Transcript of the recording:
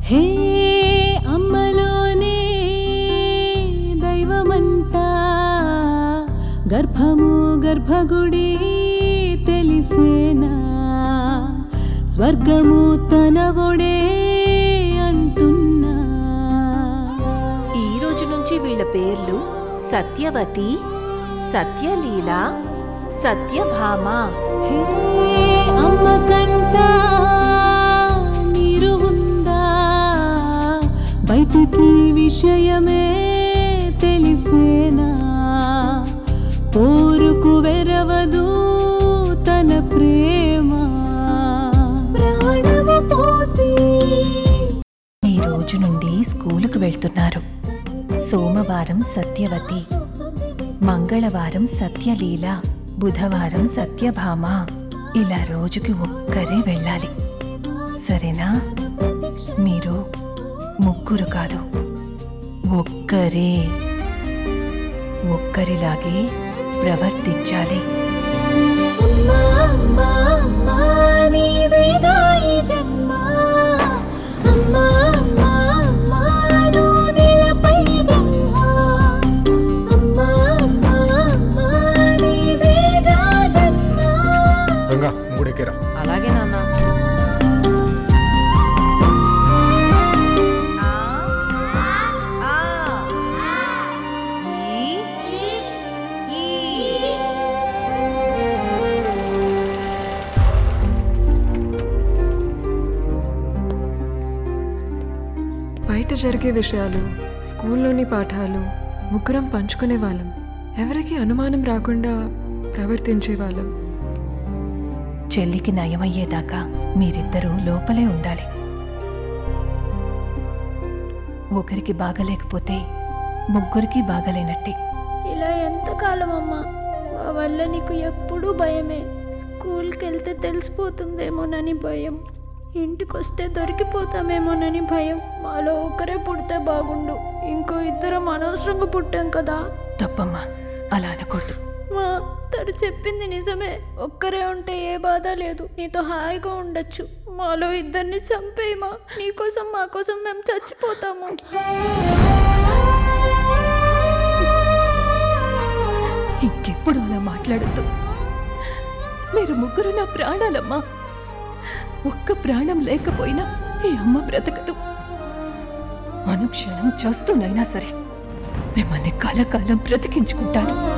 హే అమ్మలోనే దైవమంట గర్భము గర్భగుడి తెలిసేనా స్వర్గము తన ఒడే అంటున్నా ఈ రోజు నుంచి వీళ్ళ పేర్లు సత్యవతి సత్యలీల సత్యభామ హే అమ్మ కంట నీరు ఉందా బయటికి విషయమే తెలిసేనా పోరుకు వెరవదు తన ప్రేమ ప్రాణము పోసి ఈ రోజు నుండి స్కూలుకు వెళ్తున్నారు సోమవారం సత్యవతి మంగళవారం సత్యలీల బుధవారం సత్యభామ ఇలా రోజుకి ఒక్కరే వెళ్ళాలి సరేనా మీరు ముగ్గురు కాదు ఒక్కరే ఒక్కరిలాగే ప్రవర్తించాలి అమ్మా అమ్మా అమ్మా నీదేగా ఈ జన్మ అమ్మా అమ్మా అమ్మా నువ్వు నీలపై బ్రహ్మ అమ్మా అమ్మా అమ్మా నీదేగా జన్మ రంగా మూడు ఎక్కేరా అలాగే నాన్న బయట జరిగే విషయాలు స్కూల్లోని పాఠాలు ముగ్గురం పంచుకునే వాళ్ళం ఎవరికి అనుమానం రాకుండా ప్రవర్తించే వాళ్ళం చెల్లికి నయమయ్యేదాకా మీరిద్దరూ లోపలే ఉండాలి ఒకరికి బాగలేకపోతే ముగ్గురికి బాగలేనట్టే ఇలా ఎంతకాలం అమ్మా మా వల్ల నీకు ఎప్పుడూ భయమే స్కూల్కి వెళ్తే తెలిసిపోతుందేమోనని భయం ఇంటికి వస్తే దొరికిపోతామేమోనని భయం మాలో ఒకరే పుడితే బాగుండు ఇంకో ఇద్దరం అనవసరంగా పుట్టాం కదా తప్పమ్మా అలా అనకూడదు మా తను చెప్పింది నిజమే ఒక్కరే ఉంటే ఏ బాధ లేదు నీతో హాయిగా ఉండొచ్చు మాలో ఇద్దరిని చంపేయమా నీకోసం మా కోసం మేము చచ్చిపోతాము ఇంకెప్పుడు అలా మాట్లాడద్దు మీరు ముగ్గురు నా ప్రాణాలమ్మా ఒక్క ప్రాణం లేకపోయినా ఈ అమ్మ బ్రతకదు అనుక్షణం చేస్తూనైనా సరే మిమ్మల్ని కలకాలం బ్రతికించుకుంటాను